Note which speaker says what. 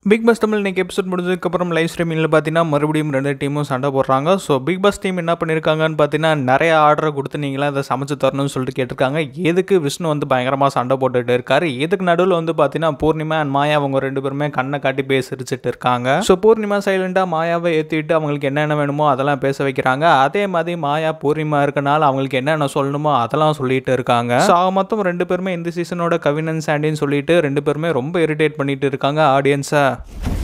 Speaker 1: big pass Tamil இன்னைக்கு episode முடிஞ்சதுக்கப்புறம் live ஸ்ட்ரீமிங்கில் பார்த்தீங்கன்னா மறுபடியும் ரெண்டு டீமும் சண்டை போடுறாங்க ஸோ பிக் பாஸ் டீம் என்ன பண்ணியிருக்காங்கன்னு பார்த்தீங்கன்னா நிறைய ஆர்டரை கொடுத்து நீங்களாம் இதை சமைச்சு தரணும்னு சொல்லிட்டு கேட்டிருக்காங்க எதுக்கு விஷ்ணு வந்து பயங்கரமாக சண்டை போட்டுட்டு இருக்காரு எதுக்கு நடுவில் வந்து பார்த்தீங்கன்னா பூர்ணிமா அண்ட் மாயா அவங்க ரெண்டு பேருமே கண்ணை காட்டி பேசிரிச்சிட்டு இருக்காங்க ஸோ பூர்ணிமா சைலண்டாக மாயாவை ஏற்றிட்டு அவங்களுக்கு என்னென்ன வேணுமோ அதெல்லாம் பேச வைக்கிறாங்க அதே மாதிரி மாயா பூர்ணிமா இருக்கனால அவங்களுக்கு என்னென்ன சொல்லணுமோ அதெல்லாம் சொல்லிட்டு இருக்காங்க ஸோ ஆக மொத்தம் ரெண்டு பேருமே இந்த சீசனோட கவினன் சாண்டின்னு சொல்லிட்டு ரெண்டு பேருமே ரொம்ப இரிட்டேட் பண்ணிட்டு இருக்காங்க ஆடியன்ஸை